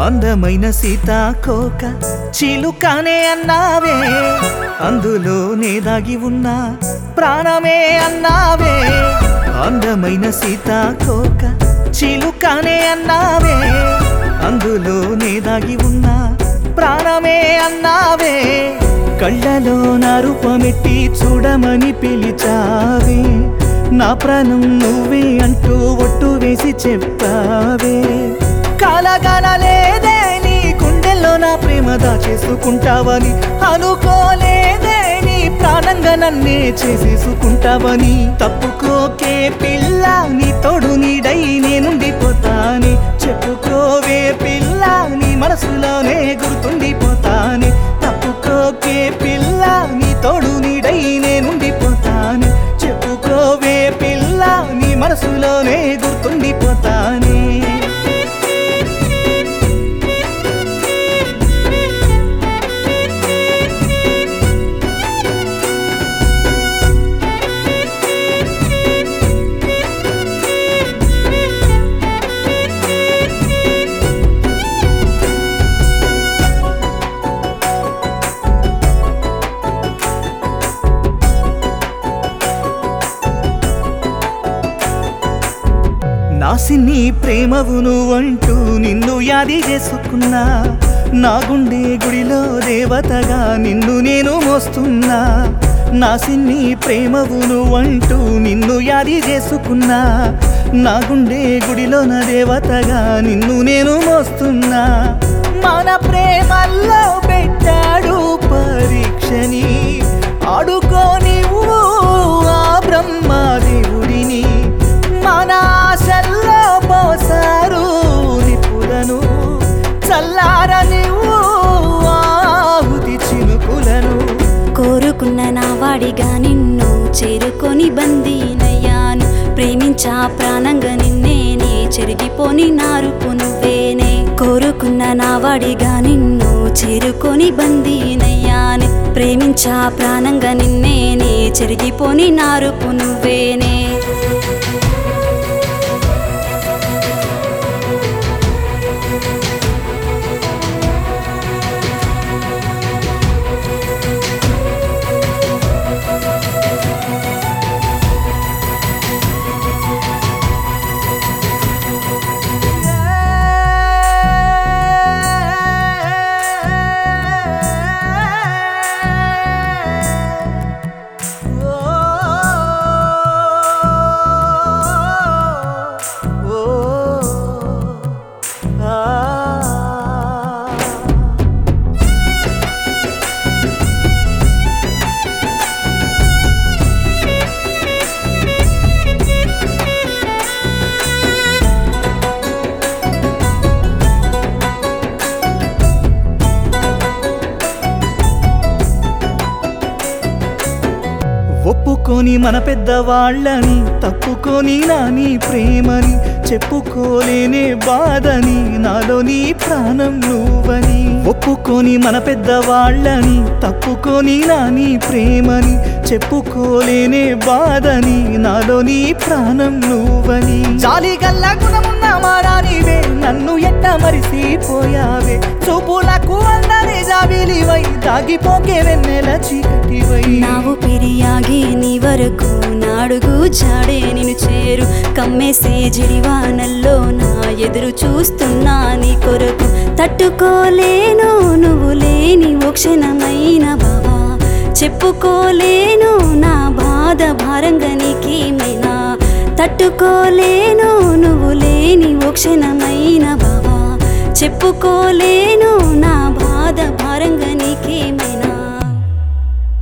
అందమైన సీతాకోక చిలుకనే అన్నావే అందులోనే దాగి ఉన్న ప్రాణమే అన్నావే అందమైన సీతాకోక చిలుకనే అన్నావే అందులోనే దాగి ఉన్న ప్రాణమే అన్నావే కళ్ళలో నా రూపమెట్టి చూడమని పిలిచావే నా ప్రాణం నువ్వే అంటూ ఒట్టు వేసి చెప్పావే కాలగానలేదే నీ గుండెల్లో నా ప్రేమ దాచేసుకుంటావని అనుకోలేదే నీ ప్రాణంగా నన్నే చేసేసుకుంటావని తప్పుకోకే పిల్ల నీ తోడు నీడై నేనుండిపోతాని చెప్పుకోవే పిల్ల నీ మనసులోనే గుర్తుండిపోతాని తప్పుకోకే పిల్ల నీ తోడు నీడై నేనుండిపోతాని చెప్పుకోవే పిల్ల నీ మనసులోనే గుర్తుండిపోతాని నాసిని ప్రేమవును అంటూ నిన్ను యాది చేసుకున్నా నా గుండె గుడిలో దేవతగా నిన్ను నేను మోస్తున్నా నాసిని ప్రేమవును అంటూ నిన్ను యాది చేసుకున్నా నా గుండె గుడిలో నా దేవతగా నిన్ను నేను మోస్తున్నా మన ప్రేమల్లో పెట్టాడు పరీక్షని ఆడుకోని ఆ బ్రహ్మదేవుడిని మన ఆశల్లో పోసారు నిపులను చల్లారని ఆహుతి చినుకులను కోరుకున్న నా వాడిగా నిన్ను చేరుకొని బందీనయ్యాను ప్రేమించా ప్రాణంగా నిన్నేనే చెరిగిపోని నారుపు నువ్వేనే కోరుకున్న నా వాడిగా నిన్ను చేరుకొని బందీనయ్యాను ప్రేమించా ప్రాణంగా నిన్నేనే చెరిగిపోని నారుపు నువ్వేనే ఒప్పుకొని మన పెద్దవాళ్ళని తప్పుకొని నా నీ ప్రేమని చెప్పుకోలేనే బాధని నాలో నీ ప్రాణం నువ్వని ఒప్పుకొని మన పెద్దవాళ్ళని తప్పుకొని నా నీ ప్రేమని చెప్పుకోలేనే బాధని నాలో నీ ప్రాణం నువ్వని జాలి గల్లా గుణమున్న మారానివే నన్ను ఎట్ట మరిసిపోయావే చూపులకు అందరి జాబిలివై దాగిపోకే వెన్నెల చీకటివై నావు పెరియాగి నీ వరకు నాడుగు చాడే నిన్ను చేరు కమ్మేసే జిడివానల్లో నా ఎదురు చూస్తున్నా నీ కొరకు తట్టుకోలేను నువ్వు లేని ఓ క్షణమైన బాబా చెప్పుకోలేను నా బాధ భారంగా నీకేమైనా తట్టుకోలేను నువ్వు లేని ఓ క్షణమైన బాబా చెప్పుకోలేను నా బాధ భారంగా నీకేమైనా